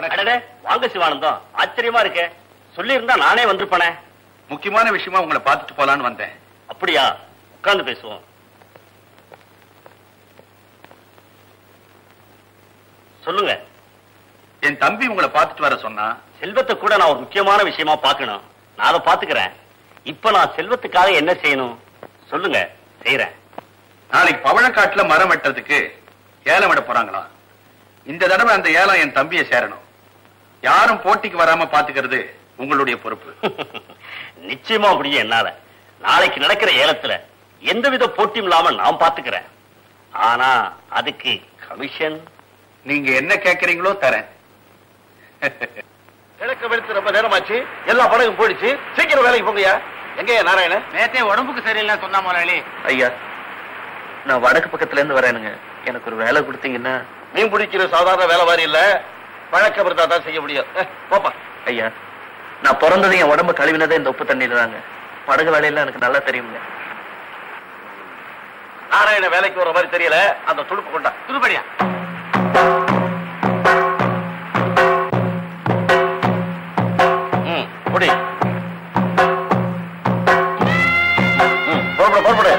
அடடே வாங்க சிவானந்தம் ஆச்சரியமா இருக்கே சொல்லியிருந்தா நானே வந்திருப்பனே முக்கியமான விஷயமா உங்களை பார்த்துட்டு போலான்னு வந்தேன் அப்படியா உட்கார்ந்து பேசுவோம் சொல்லுங்க என் தம்பி உங்களை பார்த்துட்டு வர சொன்னா செல்வத்தை கூட நான் ஒரு முக்கியமான விஷயமா பார்க்கணும் நான் அதை பாத்துக்கிறேன் இப்ப நான் செல்வத்துக்காக என்ன செய்யணும் சொல்லுங்க செய்யறேன் நாளைக்கு பவழக்காட்டுல மரம் வெட்டுறதுக்கு ஏலம் விட போறாங்களாம் இந்த தடவை அந்த ஏலம் என் தம்பியை சேரணும் யாரும் போட்டிக்கு வராம பாத்துக்கிறது உங்களுடைய பொறுப்பு நிச்சயமா முடியும் என்னால நாளைக்கு நடக்கிற ஏலத்துல எந்தவித போட்டியும் இல்லாம நான் பாத்துக்கிறேன் ஆனா அதுக்கு கமிஷன் நீங்க என்ன கேக்குறீங்களோ தரேன் கிழக்கு வெளுத்து ரொம்ப நேரமாச்சு எல்லா படகும் போயிடுச்சு சீக்கிரம் வேலைக்கு போங்கய்யா எங்கய்யா நாராயணன் நேத்தே உடம்புக்கு சரியில்லை சொன்னா முதலாளி ஐயா நான் வடக்கு பக்கத்துல இருந்து வரேனுங்க எனக்கு ஒரு வேலை கொடுத்தீங்கன்னா மீன் பிடிக்கிற சாதாரண வேலை மாதிரி இல்ல பழக்கம் இருந்தா தான் செய்ய முடியும் அஹ், போப்பா ஐயா நான் பிறந்தது என் உடம்ப கழுவினதே இந்த உப்பு தண்ணியில தாங்க படகு வேலையெல்லாம் எனக்கு நல்லா தெரியுங்க நாராயண வேலைக்கு வர மாதிரி தெரியல அந்த துடுப்பு கொண்டா துருபடியா ம் குடி ம் புறப்படு புறப்படு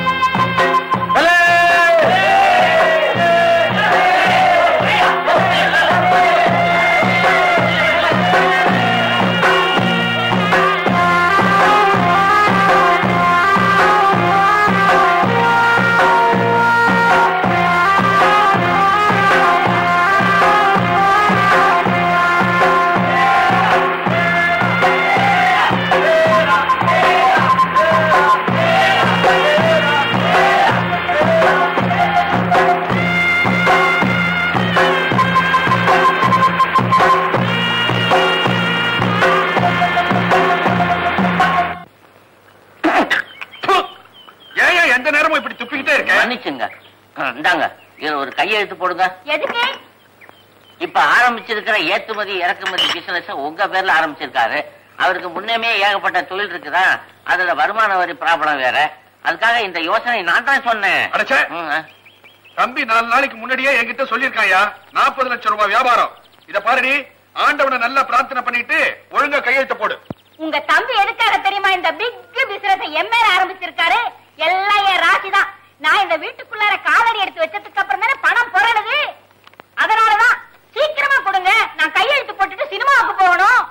ஏன் ஏன் எந்த நேரமும் இப்படி துப்பிக்கிட்டே இருக்க மன்னிச்சுங்க ம், இந்தாங்க இது ஒரு கையெழுத்து போடுங்க எதுக்கு இப்ப ஆரம்பிச்சிருக்கிற ஏற்றுமதி இறக்குமதி பிசினஸ் உங்க பேர்ல ஆரம்பிச்சிருக்காரு அவருக்கு முன்னமே ஏகப்பட்ட தொழில் இருக்குதா அதுல வருமான வரி ப்ராப்ளம் வேற அதுக்காக இந்த யோசனை நான் தான் சொன்னேன் அடச்சே. ம், ஆ. தம்பி நாலு நாளைக்கு முன்னாடியே என்கிட்ட சொல்லிருக்காயா நாற்பது லட்சம் ரூபாய் வியாபாரம் இத பாருடி ஆண்டவனை நல்லா பிரார்த்தனை பண்ணிட்டு ஒழுங்கா கையெழுத்த போடு உங்க தம்பி எதுக்காக தெரியுமா இந்த பிக் பிசினஸ் எம்ஏல ஆரம்பிச்சிருக்காரு எல்லாம் என் ராசி தான் நான் இந்த வீட்டுக்குள்ளார காலடி எடுத்து வச்சதுக்கு அப்புறம் தானே பணம் புரணுது அதனாலதான் சீக்கிரமா கொடுங்க நான் கையெழுத்து போட்டுட்டு சினிமாவுக்கு போகணும்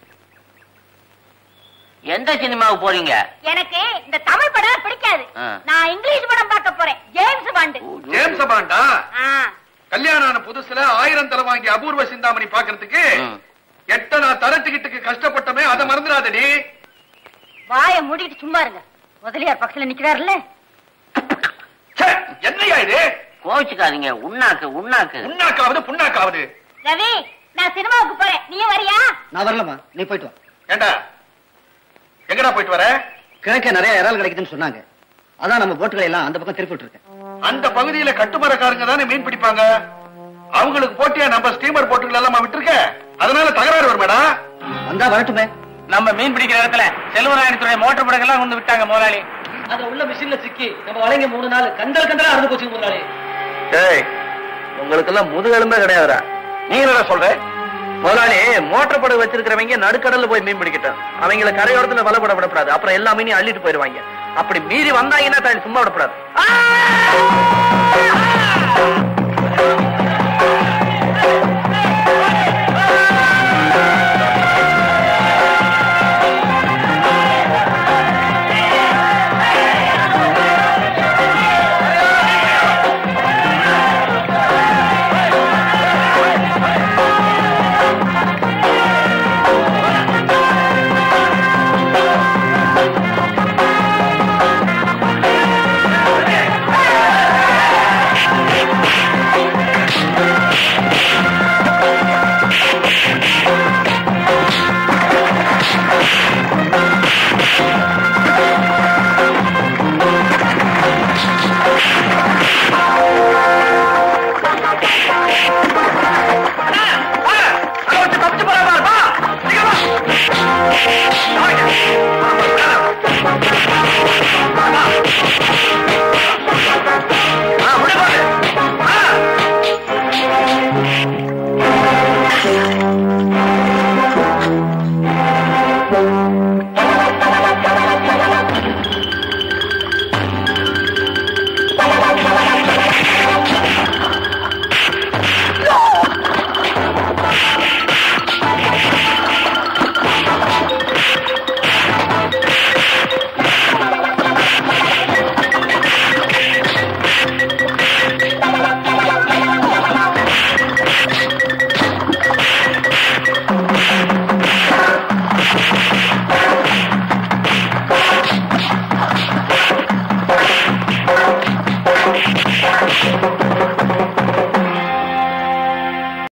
எந்த சினிமாவுக்கு போறீங்க எனக்கு இந்த தமிழ் படம் பிடிக்காது ஆ. நான் இங்கிலீஷ் படம் பார்க்க போறேன் ஜேம்ஸ் பாண்டு ஜேம்ஸ் பாண்டா ஆ, கல்யாணம் ஆன புதுசுல ஆயிரம் தலை வாங்கி அபூர்வ சிந்தாமணி பாக்குறதுக்கு ம். எட்ட நான் தர டிக்கெட்டுக்கு கஷ்டப்பட்டமே அதை மறந்துடாதடி வாயை மூடிட்டு சும்மா இருங்க முதலியார் பக்கத்துல நிக்கிறாருல்ல ச்சே, என்னய்யா இது கோவிச்சுக்காதீங்க உண்ணாக்கு உண்ணாக்கு புண்ணாக்காவது புண்ணாக்காவது ரவி நான் சினிமாவுக்கு போறேன் நீயும் வரியா நான் வரலமா நீ போயிட்டு வா ஏண்டா எங்கடா போயிட்டு வர கிழக்க நிறைய இறால் கிடைக்குதுன்னு சொன்னாங்க அதான் நம்ம போட்டுகளை எல்லாம் அந்த பக்கம் திருப்பி விட்டுருக்கேன் அந்த பகுதியில கட்டுமரக்காரங்க தானே மீன் பிடிப்பாங்க அவங்களுக்கு போட்டியா நம்ம ஸ்டீமர் போட்டுகள் எல்லாம் விட்டுருக்க அதனால தகராறு வருமேடா வந்தா வரட்டுமே நம்ம மீன் பிடிக்கிற இடத்துல செல்வராயணத்துடைய மோட்டர் படங்கள்லாம் கொண்டு விட்டாங்க முதலாளி அது உள்ள மிஷின்ல சிக்கி நம்ம வளைங்க மூணு நாள் கண்டல் கண்டலா அறுந்து போச்சு முதலாளி ஏய் உங்களுக்கெல்லாம் முதுகெலும்பே கிடையாதுடா நீ என்ன சொல்ற முதலாளி மோட்டர் படகு வச்சிருக்கிறவங்க நடுக்கடல்ல போய் மீன் பிடிக்கட்டும் அவங்கள கரையோரத்துல வலை போட விடக்கூடாது அப்புறம் எல்லா மீனையும் அள்ளிட்டு போயிருவாங்க அப்படி மீறி வந்தாங்கன்னா தாய் சும்மா விடக்கூடாது